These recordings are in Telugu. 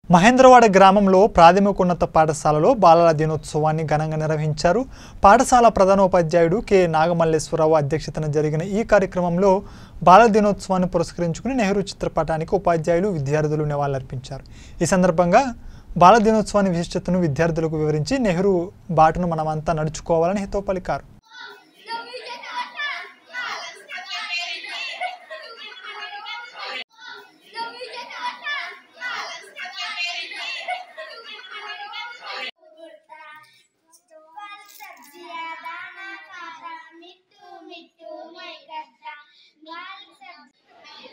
మహేంద్రవాడ గ్రామంలో ప్రాథమికోన్నత పాఠశాలలో బాలల దినోత్సవాన్ని ఘనంగా నిర్వహించారు పాఠశాల ప్రధానోపాధ్యాయుడు కె నాగమల్లేశ్వరరావు అధ్యక్షతన జరిగిన ఈ కార్యక్రమంలో బాలల దినోత్సవాన్ని పురస్కరించుకుని నెహ్రూ చిత్రపటానికి ఉపాధ్యాయులు విద్యార్థులు నివాళులర్పించారు ఈ సందర్భంగా బాల దినోత్సవాన్ని విశిష్టతను విద్యార్థులకు వివరించి నెహ్రూ బాటను మనమంతా నడుచుకోవాలని హితో పలికారు మిట్టు మిట్టు మై గడ్డ గాలి సబ్జీ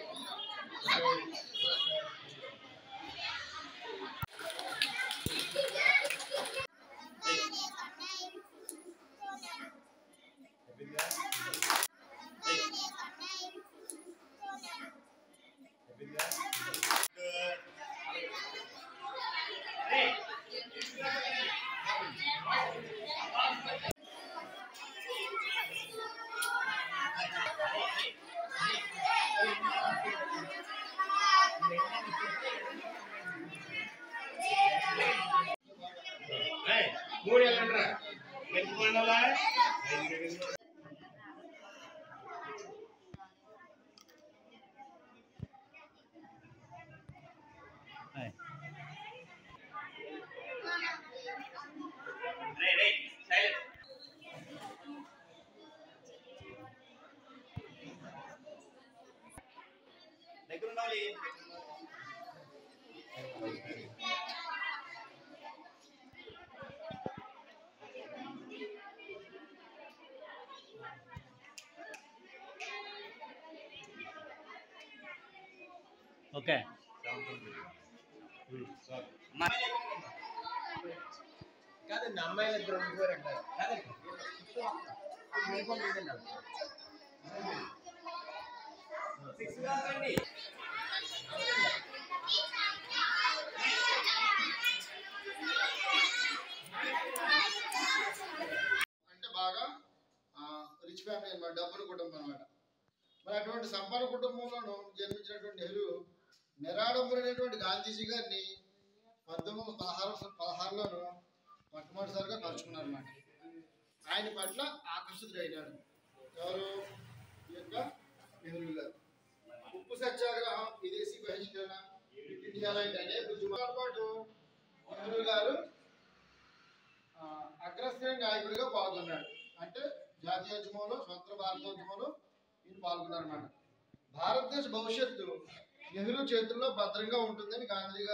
మూడు వెళ్ళండి గెలుచుకోండి దగ్గర ఉండాలి ఓకే కాదండి అమ్మాయిలు ఇద్దరు ఉండిపోయారు అంటారు కాదండి యూనిఫామ్ లేదండి సిక్స్ కాదండి అంటే బాగా రిచ్ ఫ్యామిలీ అన్నమాట డబ్బుల కుటుంబం అన్నమాట మరి అటువంటి సంపన్న కుటుంబంలోనూ జన్మించినటువంటి నెహ్రూ నిరాడంబరైనటువంటి గాంధీజీ గారిని పంతొమ్మిది వందల పదహారు పదహారులోను మొట్టమొదటిసారిగా కలుసుకున్నారు అన్నమాట ఆయన పట్ల ఆకర్షితుడైనాడు ఎవరు ఈ యొక్క నెహ్రూ గారు ఉప్పు సత్యాగ్రహం విదేశీ బహిష్కరణ క్విట్ ఇండియా లాంటి అనేక ఉద్యమాల పాటు నెహ్రూ గారు ఆ, అగ్రశ్రేణి నాయకుడిగా పాల్గొన్నాడు అంటే జాతీయోద్యమంలో స్వతంత్ర భారతోద్యమంలో ఈయన పాల్గొన్నారు అన్నమాట భారతదేశ భవిష్యత్తు నెహ్రూ చేతుల్లో భద్రంగా ఉంటుందని గాంధీ గారు